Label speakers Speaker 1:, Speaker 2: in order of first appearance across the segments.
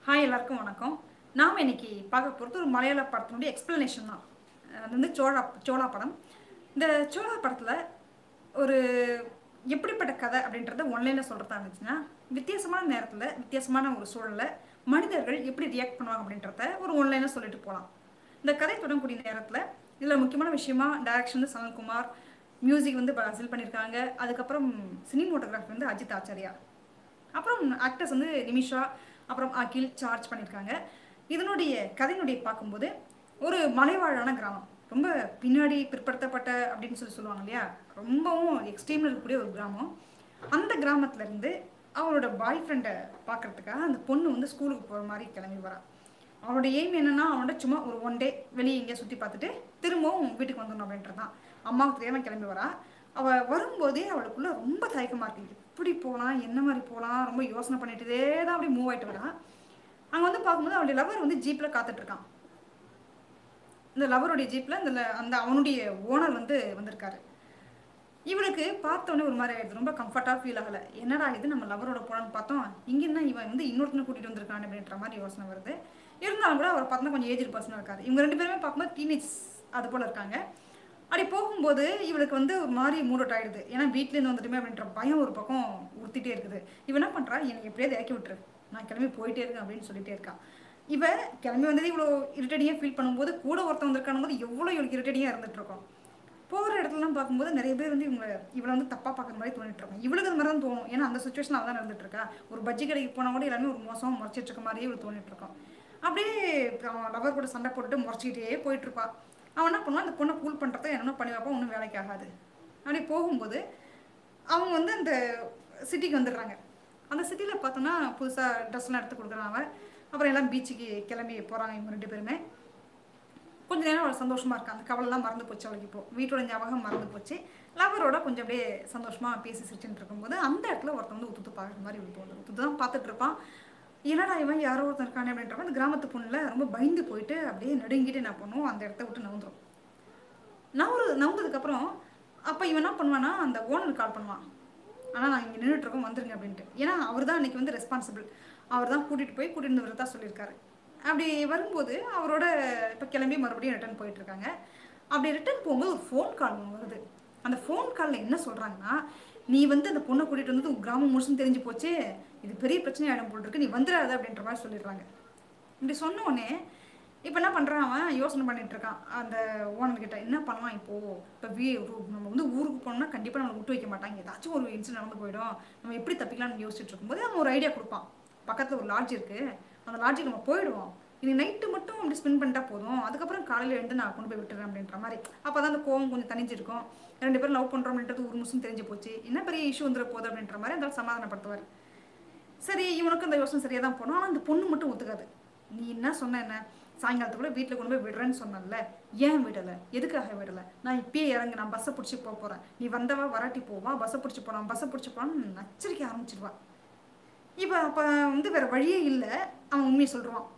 Speaker 1: Hi எல்லாருக்கும் வணக்கம் நாம் இன்னைக்கு பார்க்க போகிறது ஒரு மலையாள படத்தினுடைய எக்ஸ்பிளனேஷன் தான் அது வந்து சோழா சோழா படம் இந்த சோழா படத்தில் ஒரு எப்படிப்பட்ட கதை அப்படின்றத ஒன்லைனில் சொல்கிறதா இருந்துச்சுன்னா வித்தியாசமான நேரத்தில் வித்தியாசமான ஒரு சூழலில் மனிதர்கள் எப்படி ரியாக்ட் பண்ணுவாங்க அப்படின்றத ஒரு ஒன்லைனில் சொல்லிட்டு போகலாம் இந்த கதை தொடங்கக்கூடிய நேரத்தில் இதில் முக்கியமான விஷயமா டைரக்ஷன் வந்து சனல்குமார் மியூசிக் வந்து பசில் பண்ணியிருக்காங்க அதுக்கப்புறம் சினிமோட்டோகிராஃபி வந்து அஜித் ஆச்சாரியா அப்புறம் ஆக்டர்ஸ் வந்து நிமிஷா அப்புறம் அகில் சார்ஜ் பண்ணியிருக்காங்க இதனுடைய கதையினுடைய பார்க்கும்போது ஒரு மலைவாழான கிராமம் ரொம்ப பின்னாடி பிற்படுத்தப்பட்ட அப்படின்னு சொல்லி சொல்லுவாங்க இல்லையா ரொம்பவும் எக்ஸ்ட்ரீமில் இருக்கக்கூடிய ஒரு கிராமம் அந்த கிராமத்துல இருந்து அவளோட பாய் ஃப்ரெண்டை பார்க்கறதுக்காக அந்த பொண்ணு வந்து ஸ்கூலுக்கு போகிற மாதிரி கிளம்பி வரா அவனோட எய்ம் என்னன்னா அவனோட சும்மா ஒரு ஒன் டே வெளியே எங்கேயா சுற்றி பார்த்துட்டு திரும்பவும் வீட்டுக்கு வந்துடணும் அப்படின்றது தான் அம்மாவுக்கு தெரியாமல் கிளம்பி வரா அவள் வரும்போதே அவளுக்குள்ள ரொம்ப தயக்கமாக இருக்கு எப்படி போகலாம் என்ன மாதிரி போகலாம் ரொம்ப யோசனை பண்ணிட்டுதே தான் அப்படி மூவ் ஆகிட்டு வரா அங்கே வந்து பார்க்கும்போது அவளுடைய லவர் வந்து ஜீப்பில் காத்துட்ருக்கான் இந்த லவருடைய ஜீப்பில் இந்த ல- அந்த அவனுடைய ஓனர் வந்து வந்திருக்காரு இவளுக்கு பார்த்தோன்னே ஒரு மாதிரி ஆயிடுது ரொம்ப கம்ஃபர்ட்டாக ஃபீல் ஆகலை என்னடா இது நம்ம லவரோட போலான்னு பார்த்தோம் இங்கே என்ன இவன் வந்து இன்னொருத்தனை கூட்டிகிட்டு வந்திருக்கான் அப்படின்ற மாதிரி யோசனை வருது இருந்தாலும் கூட அவர் பார்த்தா கொஞ்சம் ஏஜ் பர்சனாக இருக்காரு இவங்க ரெண்டு பேருமே பார்க்கும்போது டீனேஜ் அது போல் இருக்காங்க அப்படி போகும்போது இவளுக்கு வந்து ஒரு மாதிரி மூட் ஆயிடுது ஏன்னா வீட்லேருந்து வந்துட்டுமே அப்படின்ற பயம் ஒரு பக்கம் உறுத்திட்டே இருக்குது இவன் என்ன பண்ணுறா என்னை எப்படியாவது இறக்கி விட்டுரு நான் கிளம்பி போயிட்டே இருக்கேன் அப்படின்னு சொல்லிட்டே இருக்கான் இவ கிளம்பி வந்தது இவ்வளோ இரிட்டேட்டிங்காக ஃபீல் பண்ணும்போது கூட ஒருத்தன் வந்திருக்கானும் போது எவ்வளோ இவளுக்கு இரிட்டேட்டிங்காக இருந்துட்டு இருக்கோம் போகிற இடத்துலலாம் பார்க்கும்போது நிறைய பேர் வந்து இவங்க இவளை வந்து தப்பாக பார்க்குற மாதிரி தோணிட்டு இருக்காங்க இவளுக்கு அது மாதிரி தான் தோணும் ஏன்னா அந்த சுச்சுவேஷன் அவள் தான் இருந்துட்டு இருக்கா ஒரு பஜ்ஜி கடைக்கு போனால் கூட எல்லாமே ஒரு மோசம் முறைச்சிட்டு இருக்க மாதிரியே இவள் தோணிட்டு இருக்கோம் அப்படியே அவன் லவர் கூட சண்டை போட்டுட்டு முறைச்சிக்கிட்டே போயிட்டு இருப்பா அவன் என்ன பண்ணுவான் அந்த பொண்ணை கூல் பண்ணுறத என்னென்ன பண்ணி வைப்பான் ஒன்றும் வேலைக்கு ஆகாது அப்படி போகும்போது அவங்க வந்து அந்த சிட்டிக்கு வந்துடுறாங்க அந்த சிட்டியில் பார்த்தோன்னா புதுசாக ட்ரெஸ்லாம் எடுத்து கொடுக்குறான் அவன் அப்புறம் எல்லாம் பீச்சுக்கு கிளம்பி போகிறாங்க இவங்க ரெண்டு பேருமே கொஞ்ச நேரம் அவள் சந்தோஷமா இருக்கா அந்த கவலைலாம் மறந்து போச்சு அவளுக்கு இப்போ வீட்டோட ஞாபகம் மறந்து போச்சு லவரோட கொஞ்சம் அப்படியே சந்தோஷமா பேசி சிரிச்சுட்டு இருக்கும்போது அந்த இடத்துல ஒருத்தன் வந்து உத்துத்து பார்க்குற மாதிரி இவளுக்கு தோணுது உத்துத்து தான் பார்த்துட்டு இருப்பான் என்னடா இவன் யாரோ ஒருத்தன் இருக்கானே அப்படின்ற மாதிரி அந்த கிராமத்து பொண்ணுல ரொம்ப பயந்து போயிட்டு அப்படியே நடுங்கிட்டு என்ன பண்ணுவோம் அந்த இடத்த விட்டு நவுந்துரும் நவுறு நவுந்ததுக்கப்புறம் அப்போ இவன் என்ன பண்ணுவான்னா அந்த ஓனர் கால் பண்ணுவான் ஆனால் நான் இங்கே நின்றுட்டு இருக்கோம் வந்துருங்க அப்படின்ட்டு ஏன்னா அவர் தான் அன்றைக்கி வந்து ரெஸ்பான்சிபிள் அவர் தான் கூட்டிகிட்டு போய் கூட்டிகிட்டு வரதா சொல்லியிருக்காரு அப்படி வரும்போது அவரோட இப்போ கிளம்பி மறுபடியும் ரிட்டர்ன் போயிட்டு இருக்காங்க அப்படி ரிட்டர்ன் போகும்போது ஒரு ஃபோன் கால் ஒன்று வருது அந்த ஃபோன் காலில் என்ன சொல்கிறாங்கன்னா நீ வந்து அந்த பொண்ணை கூட்டிகிட்டு வந்து உன் கிராமம் முழுசும் தெரிஞ்சு போச்சு இது பெரிய பிரச்சனை ஆகிடும் போல் இருக்கு நீ வந்துடாத அப்படின்ற மாதிரி சொல்லிடுறாங்க இப்படி சொன்ன உடனே இப்போ என்ன பண்ணுறான் அவன் யோசனை பண்ணிட்டு இருக்கான் அந்த ஓனர் கிட்ட என்ன பண்ணலாம் இப்போ இப்போ வீ ஒரு- நம்ம வந்து ஊருக்கு போனோம்னா கண்டிப்பாக நம்மளை விட்டு வைக்க மாட்டாங்க ஏதாச்சும் ஒரு இன்சிடென்ட் நடந்து போயிடும் நம்ம எப்படி தப்பிக்கலாம்னு யோசிச்சுட்டு இருக்கும்போது அவன் ஒரு ஐடியா கொடுப்பான் பக்கத்தில் ஒரு லாட்ஜ் இருக்கு அந்த லாட்ஜுக்கு நம்ம போயிடுவோம் இது நைட்டு மட்டும் அப்படி ஸ்பெண்ட் பண்ணிட்டா போதும் அதுக்கப்புறம் காலையில் எழுந்து நான் கொண்டு போய் விட்டுறேன் அப்படின்ற மாதிரி அப்போ தான் அந்த கோவம் கொஞ்சம் தணிஞ்சிருக்கும் ரெண்டு பேரும் லவ் பண்ணுறோம் அப்படின்றது ஒரு முஸ்லும் தெரிஞ்சு போச்சு என்ன பெரிய இஷ்யூ வந்துட போகுது அப்படின்ற மாதிரி அந்த சமாதானப்படுத்துவார் சரி இவனுக்கு அந்த யோசனை சரியாக தான் போனோம் ஆனால் அந்த பொண்ணு மட்டும் ஒத்துக்காது நீ என்ன சொன்ன என்ன சாயங்காலத்துக்குள்ள வீட்டில் கொண்டு போய் விடுறேன்னு சொன்னல ஏன் விடலை எதுக்காக விடலை நான் இப்பயே இறங்கு நான் பஸ்ஸை பிடிச்சி போக போகிறேன் நீ வந்தவா வராட்டி போவா பஸ்ஸை பிடிச்சி போகலாம் பஸ்ஸை பிடிச்சி போகலான்னு நச்சரிக்க ஆரம்பிச்சிடுவா இப்போ அப்போ வந்து வேற வழியே இல்லை அவன் உண்மையை சொல்லிடுவான்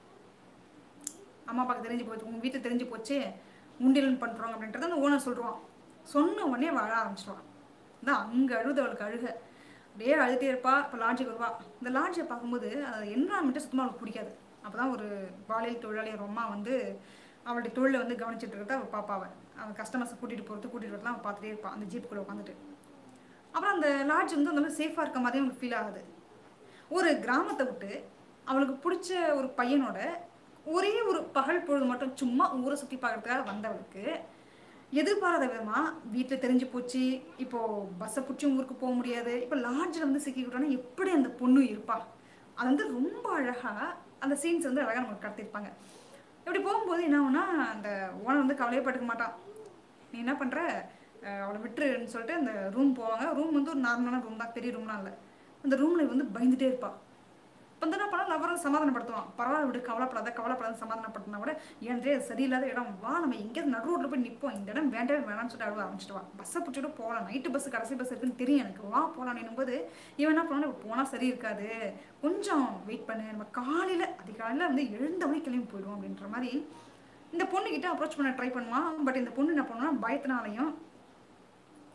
Speaker 1: அம்மா அப்பாவுக்கு தெரிஞ்சு போச்சு உங்கள் வீட்டில் தெரிஞ்சு போச்சு உண்டியல் பண்ணுறோம் அப்படின்றத அந்த ஓனர் சொல்லிடுவான் சொன்ன உடனே வாழ ஆரம்பிச்சிடுவான் தான் அங்கே அழுது அவளுக்கு அழுக அப்படியே அழுதே இருப்பா இப்போ லாட்ஜுக்கு வருவா இந்த லாட்ஜை பார்க்கும்போது அது என்வரான்மெண்ட்டை சுத்தமாக அவளுக்கு பிடிக்காது அப்போ தான் ஒரு பாலியல் தொழிலாளி ஒரு அம்மா வந்து அவளுடைய தொழிலை வந்து கவனிச்சிட்டு இருக்கிறத அவள் பாப்பா அவன் அவன் கஸ்டமர்ஸை கூட்டிகிட்டு போகிறது கூட்டிகிட்டு வரலாம் அவள் பார்த்துட்டே இருப்பான் அந்த ஜீப் கூட உட்காந்துட்டு அப்புறம் அந்த லாட்ஜ் வந்து அந்த மாதிரி சேஃபாக இருக்க மாதிரி அவங்களுக்கு ஃபீல் ஆகுது ஒரு கிராமத்தை விட்டு அவளுக்கு பிடிச்ச ஒரு பையனோட ஒரே ஒரு பகல் பொழுது மட்டும் சும்மா ஊரை சுற்றி பார்க்கறதுக்காக வந்தவளுக்கு எதிர்பாராத விதமாக வீட்டில் தெரிஞ்சு போச்சு இப்போது பஸ்ஸை பிடிச்சி ஊருக்கு போக முடியாது இப்போ லாட்ஜில் வந்து சிக்கிக்கிட்டோன்னா எப்படி அந்த பொண்ணு இருப்பா அது வந்து ரொம்ப அழகாக அந்த சீன்ஸ் வந்து அழகாக நமக்கு கடத்திருப்பாங்க இப்படி போகும்போது என்ன ஆகும்னா அந்த ஓனர் வந்து கவலையே பட்டுக்க மாட்டான் நீ என்ன பண்ணுற அவளை விட்டுருன்னு சொல்லிட்டு அந்த ரூம் போவாங்க ரூம் வந்து ஒரு நார்மலான ரூம் தான் பெரிய ரூம்லாம் இல்லை அந்த ரூமில் வந்து பயந்துட்டே இருப்பாள் இப்போ வந்து என்ன பண்ணா லவரை சமாதானப்படுத்துவான் பரவாயில்ல விடு கவலைப்படாத கவலைப்படாத சமாதானப்படுத்தினா கூட ஏன்றே அது சரியில்லாத இடம் வா நம்ம எங்கேயாவது நடு ரோட்டில் போய் நிற்போம் இந்த இடம் வேண்டவே வேணாம்னு சொல்லிட்டு அழுவ ஆரம்பிச்சிட்டு வா பஸ்ஸை பிடிச்சிட்டு போகலாம் நைட்டு பஸ் கடைசி பஸ் இருக்குன்னு தெரியும் எனக்கு வா போகலாம் போது இவன் என்ன பண்ணுவான் போனால் சரி இருக்காது கொஞ்சம் வெயிட் பண்ணு நம்ம காலையில் அதிகாலையில் வந்து எழுந்தவனே கிளம்பி போயிடுவோம் அப்படின்ற மாதிரி இந்த பொண்ணுக்கிட்ட அப்ரோச் பண்ண ட்ரை பண்ணுவான் பட் இந்த பொண்ணு என்ன பண்ணுவான் பயத்தினாலையும்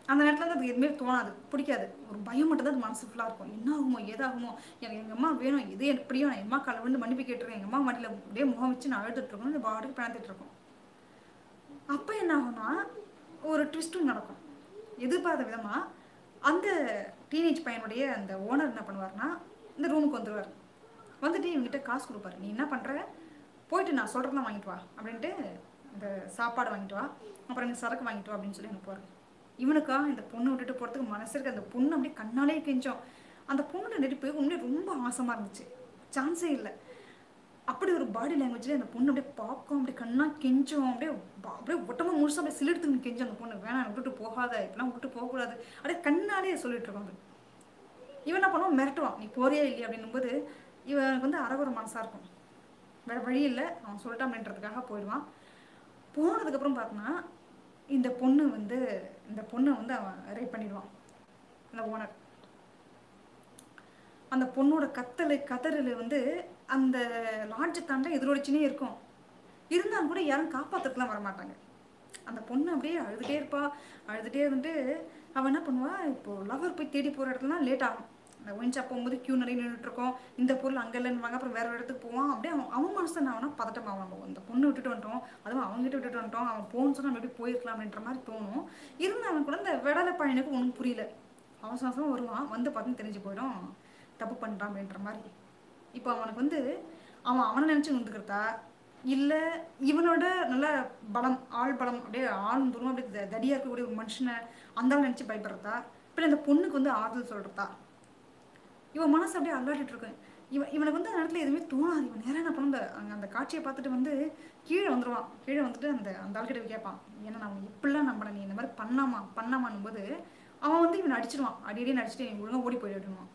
Speaker 1: அந்த நேரத்தில் வந்து அது எதுவுமே தோணாது பிடிக்காது ஒரு பயம் மட்டும் தான் அது மனசு ஃபுல்லாக இருக்கும் என்ன ஆகுமோ ஏதாகுமோ எனக்கு எங்கள் அம்மா வேணும் இது எப்படியோ நான் என் அம்மா காலை விழுந்து மன்னிப்பு கேட்டுருக்கேன் எங்கள் அம்மா மாட்டில் அப்படியே முகம் வச்சு நான் அழுதுட்டு இருக்கணும் இந்த பாட்டுக்கு பிறந்துட்டு இருக்கோம் அப்போ என்ன ஆகும்னா ஒரு ட்விஸ்ட்டும் நடக்கும் எதிர்பார்த்த விதமாக அந்த டீனேஜ் பையனுடைய அந்த ஓனர் என்ன பண்ணுவார்னா இந்த ரூமுக்கு வந்துடுவார் வந்துட்டு இவங்ககிட்ட காசு கொடுப்பாரு நீ என்ன பண்ணுற போயிட்டு நான் சொல்கிறதெல்லாம் வாங்கிட்டு வா அப்படின்ட்டு இந்த சாப்பாடு வாங்கிட்டு வா அப்புறம் இந்த சரக்கு வாங்கிட்டு வா அப்படின்னு சொல்லி அனுப்புவார் இவனுக்கா இந்த பொண்ணு விட்டுட்டு போகிறதுக்கு மனசு இருக்கு அந்த பொண்ணு அப்படியே கண்ணாலே கெஞ்சோம் அந்த பொண்ணோட நடிப்பு உண்மையே ரொம்ப ஆசமாக இருந்துச்சு சான்ஸே இல்லை அப்படி ஒரு பாடி லாங்குவேஜில் அந்த பொண்ணு அப்படியே பார்க்கும் அப்படியே கண்ணா கெஞ்சும் அப்படியே ப- அப்படியே ஒட்டமா முழுசாக அப்படியே சிலிடுத்துன்னு கெஞ்சும் அந்த பொண்ணு வேணாம் விட்டுட்டு போகாத இப்பெல்லாம் விட்டு போகக்கூடாது அப்படியே கண்ணாலே சொல்லிட்டு இருக்கோம் அது இவன் என்ன பண்ணுவான் மிரட்டுவான் நீ போறியா இல்லையா அப்படின்னும்போது இவனுக்கு வந்து அறகுற மனசாக இருக்கும் வேற வழி இல்லை அவன் சொல்லிட்டான் அப்படின்றதுக்காக போயிடுவான் போனதுக்கப்புறம் பார்த்தோன்னா இந்த பொண்ணு வந்து இந்த பொண்ணை வந்து அவன் ரேப் பண்ணிடுவான் அந்த ஓனர் அந்த பொண்ணோட கத்தல் கதறல் வந்து அந்த லாட்ஜை தாண்ட எதிரொலிச்சுனே இருக்கும் இருந்தாலும் கூட யாரும் காப்பாற்றுறதுக்குலாம் வர மாட்டாங்க அந்த பொண்ணு அப்படியே அழுதுகிட்டே இருப்பா அழுதுகிட்டே இருந்துட்டு அவன் என்ன பண்ணுவா இப்போ லவர் போய் தேடி போகிற இடத்துலலாம் லேட் ஆகும் அந்த ஒயின் ஷாப் போகும்போது கியூ நிறைய நின்றுட்டு இருக்கோம் இந்த பொருள் அங்கே இல்லைன்னு அப்புறம் வேற ஒரு இடத்துக்கு போவான் அப்படியே அவன் அவன் மனசு என்ன ஆகுனா பதட்டம் ஆகும் நம்ம இந்த பொண்ணு விட்டுட்டு வந்துட்டோம் அதுவும் அவங்ககிட்ட விட்டுட்டு வந்துட்டோம் அவன் போன்னு சொன்னா நம்ம எப்படி போயிருக்கலாம் அப்படின்ற மாதிரி தோணும் இருந்தாலும் கூட இந்த விடலை பையனுக்கு ஒன்றும் புரியல அவசர அவசரம் வருவான் வந்து பார்த்து தெரிஞ்சு போயிடும் தப்பு பண்ணிட்டான் அப்படின்ற மாதிரி இப்போ அவனுக்கு வந்து அவன் அவனை நினச்சி நொந்துக்கிறதா இல்லை இவனோட நல்ல பலம் ஆள் பலம் அப்படியே ஆளும் தூரம் அப்படியே த- தடியா இருக்கக்கூடிய ஒரு மனுஷனை அந்த ஆள் நினச்சி பயப்படுறதா இல்லை இந்த பொண்ணுக்கு வந்து ஆறுதல் சொல்கிறதா இவன் மனசு அப்படியே அல்லாடிட்டு இருக்கு இவன் இவனுக்கு வந்து அந்த இடத்துல எதுவுமே தோணாது இவன் நேரம் என்ன பண்ண அங்கே அந்த காட்சியை பார்த்துட்டு வந்து கீழே வந்துடுவான் கீழே வந்துட்டு அந்த அந்த ஆள்கிட்ட போய் கேட்பான் ஏன்னா நான் இப்படிலாம் நம்பின நீ இந்த மாதிரி பண்ணாமா பண்ணாமான்னும் போது அவன் வந்து இவனை அடிச்சிடுவான் அடி அடின்னு அடிச்சுட்டு நீ ஒழுங்கா ஓடி போயிடு அப்படின்னுவான்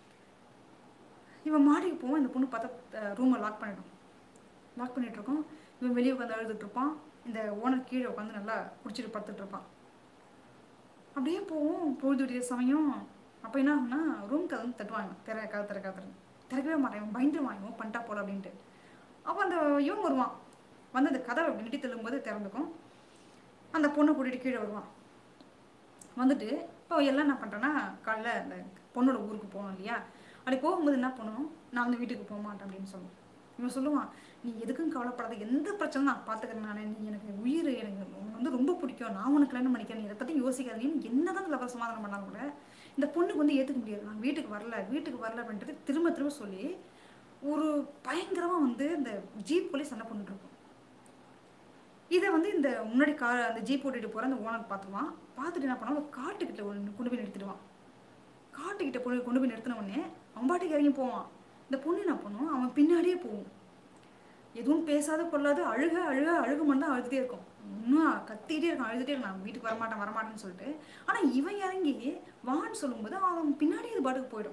Speaker 1: இவன் மாடிக்கு போவான் இந்த பொண்ணு பார்த்தா ரூமை லாக் பண்ணிடும் லாக் பண்ணிட்டு இருக்கோம் இவன் வெளியே உட்காந்து அழுதுட்டு இருப்பான் இந்த ஓனர் கீழே உட்காந்து நல்லா குடிச்சிட்டு படுத்துட்டு இருப்பான் அப்படியே போவோம் பொழுது விடிய சமயம் அப்போ என்ன ஆகும்னா ரூம் கதை வந்து தட்டுவாங்க திற கதை திற கதை திறன்னு. திறக்கவே மாட்டான் இவன் பயந்துருவான் இவன் பண்ணிட்டா போல அப்படின்ட்டு அப்போ அந்த இவன் வருவான் வந்து அந்த கதவை அப்படி நிட்டி தள்ளும்போது திறந்துக்கும் அந்த பொண்ணை கூட்டிகிட்டு கீழே வருவான் வந்துட்டு இப்போ எல்லாம் என்ன பண்ணுறேன்னா காலைல அந்த பொண்ணோட ஊருக்கு போகணும் இல்லையா அப்படி போகும்போது என்ன பண்ணணும் நான் வந்து வீட்டுக்கு போக மாட்டேன் அப்படின்னு சொல்லுவோம் இவன் சொல்லுவான் நீ எதுக்கும் கவலைப்படாத எந்த பிரச்சனை நான் பார்த்துக்கிறேன் நானே நீ எனக்கு உயிர் எனக்கு உன்னை வந்து ரொம்ப பிடிக்கும் நான் உனக்கு கல்யாணம் பண்ணிக்கிறேன் நீ இதை பற்றி யோசிக்காத நீ என்னதான் லவர் சமாதானம் பண்ணாலும் கூட இந்த பொண்ணுக்கு வந்து ஏற்றுக்க முடியாது நான் வீட்டுக்கு வரல வீட்டுக்கு வரல அப்படின்ட்டு திரும்ப திரும்ப சொல்லி ஒரு பயங்கரமாக வந்து இந்த ஜீப் போலீஸ் சண்டை பண்ணிட்டு இருக்கும் இதை வந்து இந்த முன்னாடி கார் அந்த ஜீப் ஓட்டிட்டு போகிற அந்த ஓனர் பார்த்துருவான் பார்த்துட்டு என்ன பண்ணுவான் ஒரு காட்டுக்கிட்ட ஒன்று கொண்டு போய் நிறுத்திடுவான் காட்டுக்கிட்ட போய் கொண்டு போய் நிறுத்தின உடனே அவன் பாட்டுக்கு இறங்கி போவான் இந்த பொண்ணு என்ன பண்ணும் அவன் பின்னாடியே போகும் எதுவும் பேசாத கொள்ளாத அழுக அழுக அழுக மட்டும் தான் அழுதுகிட்டே இருக்கும் இன்னும் கத்திக்கிட்டே இருக்கும் அழுதுகிட்டே இருக்கும் நான் வீட்டுக்கு வரமாட்டேன் வரமாட்டேன்னு சொல்லிட்டு ஆனால் இவன் இறங்கி வான்னு சொல்லும்போது அவன் பின்னாடி இது பாட்டுக்கு போயிடும்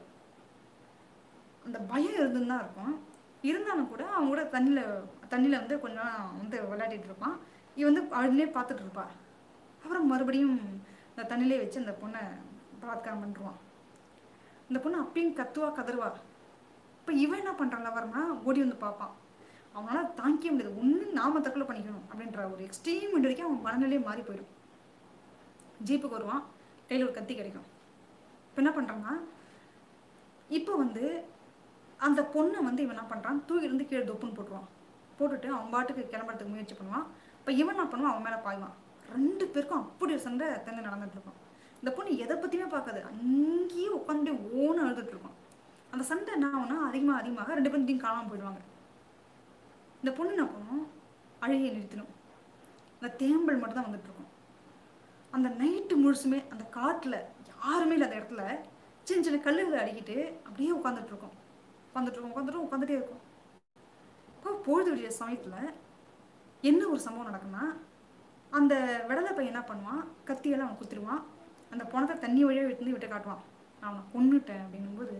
Speaker 1: அந்த பயம் இருந்துன்னு தான் இருக்கும் இருந்தாலும் கூட அவன் கூட தண்ணியில் தண்ணியில் வந்து கொஞ்ச நேரம் வந்து விளையாடிட்டு இருப்பான் இவன் வந்து அழுதுனே பார்த்துட்டு இருப்பா அப்புறம் மறுபடியும் இந்த தண்ணியிலே வச்சு அந்த பொண்ணை பலாத்காரம் பண்ணிடுவான் இந்த பொண்ணு அப்பயும் கத்துவா கதறுவா இப்போ இவன் என்ன பண்ணுறான் வரனா ஓடி வந்து பார்ப்பான் அவனால தாங்கிக்க முடியாது ஒன்று நாம தற்கொலை பண்ணிக்கணும் அப்படின்ற ஒரு எக்ஸ்ட்ரீம் வரைக்கும் அவன் மனநிலையே மாறி போயிடும் ஜீப்புக்கு வருவான் கையில் ஒரு கத்தி கிடைக்கும் இப்போ என்ன பண்ணுறான்னா இப்போ வந்து அந்த பொண்ணை வந்து இவன் என்ன பண்ணுறான் தூக்கி இருந்து கீழே தொப்புன்னு போட்டுருவான் போட்டுட்டு அவன் பாட்டுக்கு கிளம்புறதுக்கு முயற்சி பண்ணுவான் இப்போ இவன் என்ன பண்ணுவான் அவன் மேலே பாய்வான் ரெண்டு பேருக்கும் அப்படி ஒரு சண்டை தந்து நடந்துட்டு இருக்கும் இந்த பொண்ணு எதை பற்றியுமே பார்க்காது அங்கேயே உட்காந்து ஓன்னு அழுதுட்டு இருக்கும் அந்த சண்டை என்ன ஆகும்னா அதிகமாக அதிகமாக ரெண்டு பேரும் திடீர்னு காணாமல் போயிடுவாங்க இந்த பொண்ணு என்ன பண்ணும் அழுகையை நிறுத்தணும் அந்த தேம்பல் மட்டும் தான் வந்துட்டு இருக்கும் அந்த நைட்டு முழுசுமே அந்த காட்டில் யாருமே இல்லாத இடத்துல சின்ன சின்ன கல்லுகளை அடிக்கிட்டு அப்படியே உட்காந்துட்டு இருக்கும் உட்காந்துட்டு இருக்கும் உட்காந்துட்டு உட்காந்துட்டே இருக்கும் இப்போ பொழுது விடிய சமயத்தில் என்ன ஒரு சம்பவம் நடக்குன்னா அந்த விடலை பையன் என்ன பண்ணுவான் கத்தியெல்லாம் அவன் குத்திடுவான் அந்த பணத்தை தண்ணி வழியாக விட்டு விட்டு காட்டுவான் நான் அவனை கொன்னுட்டேன் அப்படிங்கும்போது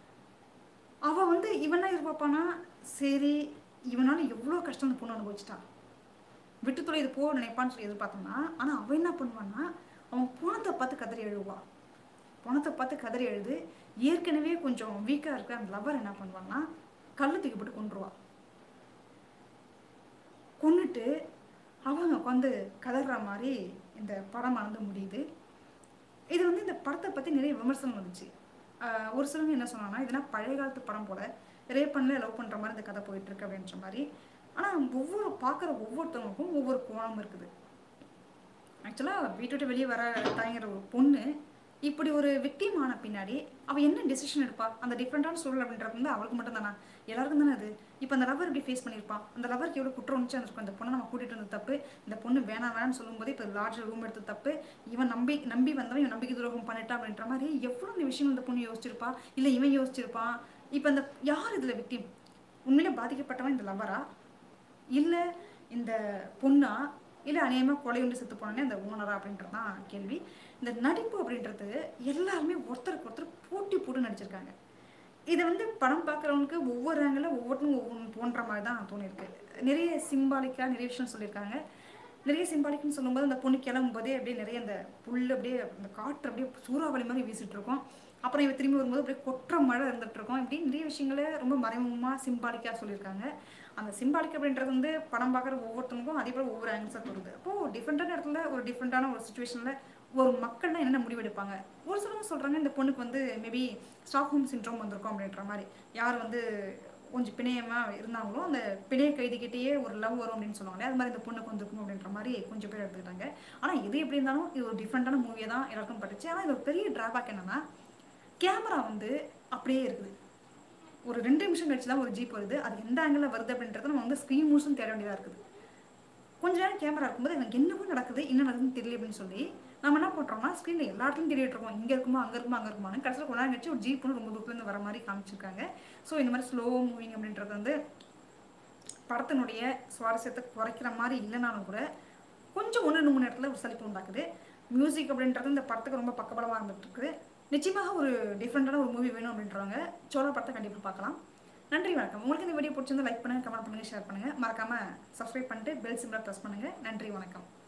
Speaker 1: அவன் வந்து இவனா எதிர்பார்ப்பானா சரி இவனால எவ்வளோ கஷ்டம் அந்த பொண்ணு அனுபவிச்சிட்டான் விட்டு தொலை இது போக நினைப்பான்னு சொல்லி எதிர்பார்த்தோம்னா ஆனால் அவன் என்ன பண்ணுவான்னா அவன் பணத்தை பார்த்து கதறி எழுவான் பணத்தை பார்த்து கதறி எழுது ஏற்கனவே கொஞ்சம் வீக்காக இருக்க அந்த லவர் என்ன பண்ணுவான்னா கல்லை தூக்கி போட்டு கொண்டுருவா கொன்னுட்டு அவங்க உட்காந்து கதற மாதிரி இந்த படம் மறந்து முடியுது இது வந்து இந்த படத்தை பற்றி நிறைய விமர்சனம் வந்துச்சு ஆஹ் ஒரு சிலவங்க என்ன சொன்னாங்கன்னா இதெல்லாம் பழைய காலத்து படம் போல ரேப் பண்ணல லவ் பண்ணுற மாதிரி இந்த கதை போயிட்டு இருக்கு அப்படின்ற மாதிரி ஆனால் ஒவ்வொரு பார்க்குற ஒவ்வொருத்தவங்களுக்கும் ஒவ்வொரு கோணம் இருக்குது ஆக்சுவலாக வீட்டை விட்டு வெளியே வர தயங்குற ஒரு பொண்ணு இப்படி ஒரு victim ஆன பின்னாடி அவள் என்ன டெசிஷன் எடுப்பா அந்த டிஃப்ரெண்டான சூழல் அப்படின்றது வந்து அவளுக்கு மட்டும் தானா எல்லாருக்கும் தானே அது இப்போ அந்த லவர் இப்படி ஃபேஸ் பண்ணியிருப்பான் அந்த லவருக்கு எவ்வளோ குற்றம் வந்துச்சு அந்த இந்த பொண்ணை நம்ம கூட்டிகிட்டு வந்த தப்பு இந்த பொண்ணு வேணாம் வேணாம்னு சொல்லும்போது இப்போ லார்ஜ் ரூம் எடுத்த தப்பு இவன் நம்பி நம்பி வந்தவன் இவன் நம்பிக்கை துரோகம் பண்ணிட்டான் அப்படின்ற மாதிரி எவ்வளோ இந்த விஷயம் இந்த பொண்ணு யோசிச்சிருப்பா இல்லை இவன் யோசிச்சிருப்பான் இப்போ அந்த யார் இதில் victim உண்மையிலே பாதிக்கப்பட்டவன் இந்த லவரா இல்லை இந்த பொண்ணா இல்லை அநேகமாக கொலை உண்டு செத்து போனே அந்த ஓனரா அப்படின்றது தான் கேள்வி இந்த நடிப்பு அப்படின்றது எல்லாருமே ஒருத்தருக்கு ஒருத்தர் போட்டி போட்டு நடிச்சிருக்காங்க இதை வந்து படம் பார்க்குறவங்களுக்கு ஒவ்வொரு ஆங்கிளில் ஒவ்வொன்றும் ஒவ்வொன்று தோன்ற மாதிரி தான் தோணியிருக்கு நிறைய சிம்பாலிக்காக நிறைய விஷயம் சொல்லியிருக்காங்க நிறைய சிம்பாலிக்னு சொல்லும்போது அந்த பொண்ணு கிளம்பும் போதே அப்படியே நிறைய அந்த புல் அப்படியே அந்த காற்று அப்படியே சூறாவளி மாதிரி வீசிட்டு இருக்கும் அப்புறம் இவ திரும்பி வரும்போது அப்படியே கொற்ற மழை இருந்துட்டு இருக்கும் இப்படி நிறைய விஷயங்களை ரொம்ப மறைமுகமாக சிம்பாலிக்காக சொல்லியிருக்காங்க அந்த சிம்பாலிக் அப்படின்றது வந்து படம் பார்க்குற ஒவ்வொருத்தவங்களுக்கும் அதே போல் ஒவ்வொரு ஆங்கிள்ஸாக தோணுது அப்போது டிஃப்ரெண்ட்டான இடத்துல ஒரு டிஃப்ரெண்ட்டான ஒரு சுச்சுவேஷனில் ஒரு மக்கள்லாம் என்னென்ன முடிவெடுப்பாங்க ஒரு சிலவங்க சொல்கிறாங்க இந்த பொண்ணுக்கு வந்து மேபி ஸ்டாக்ஹோம் சின்ட்ரோம் வந்திருக்கும் அப்படின்ற மாதிரி யார் வந்து கொஞ்சம் பிணையமாக இருந்தாங்களோ அந்த பிணைய கைதிக்கிட்டேயே ஒரு லவ் வரும் அப்படின்னு சொல்லுவாங்களே அது மாதிரி இந்த பொண்ணுக்கு வந்திருக்கும் அப்படின்ற மாதிரி கொஞ்சம் பேர் எடுத்துக்கிட்டாங்க ஆனால் எது எப்படி இருந்தாலும் இது ஒரு டிஃப்ரெண்ட்டான மூவியை தான் எல்லாருக்கும் பட்டுச்சு ஆனால் இது ஒரு பெரிய டிராபேக் என்னன்னா கேமரா வந்து அப்படியே இருக்குது ஒரு ரெண்டு நிமிஷம் கழிச்சு தான் ஒரு ஜீப் வருது அது எந்த ஆங்கிளில் வருது அப்படின்றத நம்ம வந்து ஸ்க்ரீன் மூவ்ஸும் தேட வேண்டியதாக இருக்குது கொஞ்ச நேரம் கேமரா இருக்கும்போது எனக்கு என்னவோ நடக்குது என்ன நடக்குதுன்னு தெரியல அப்படின்னு சொல்லி நம்ம என்ன பண்ணுறோம்னா ஸ்க்ரீனில் எல்லா இடத்துலையும் தேடிட்டு இருக்கோம் இங்கே இருக்குமா அங்கே இருக்குமா அங்கே இருக்குமான்னு கடைசியில் கொஞ்ச நேரம் கழிச்சு ஒரு ஜீப்னு ரொம்ப தூரத்துலேருந்து வர மாதிரி காமிச்சிருக்காங்க ஸோ இந்த மாதிரி ஸ்லோ மூவிங் அப்படின்றது வந்து படத்தினுடைய சுவாரஸ்யத்தை குறைக்கிற மாதிரி இல்லைனாலும் கூட கொஞ்சம் ஒன்று ரெண்டு மூணு இடத்துல ஒரு சலிப்பு உண்டாக்குது மியூசிக் அப்படின்றது இந்த படத்துக்கு ரொம்ப பக்கபலமாக இருந்துட்டு இருக்குது நிச்சயமாக ஒரு டிஃப்ரெண்ட்டான ஒரு மூவி வேணும் அப்படின்றவங்க சோழா படத்தை கண்டிப்பாக பார்க்கலாம் நன்றி வணக்கம் உங்களுக்கு இந்த வீடியோ பிடிச்சிருந்தா லைக் பண்ணுங்கள் கமெண்ட் பண்ணுங்கள் ஷேர் பண்ணுங்கள் மறக்காமல் சப்ஸ்கிரைப் பண்ணிட்டு பெல் சிம்பிளாக ப்ரெஸ் பண்ணுங்கள் நன்றி வணக்கம்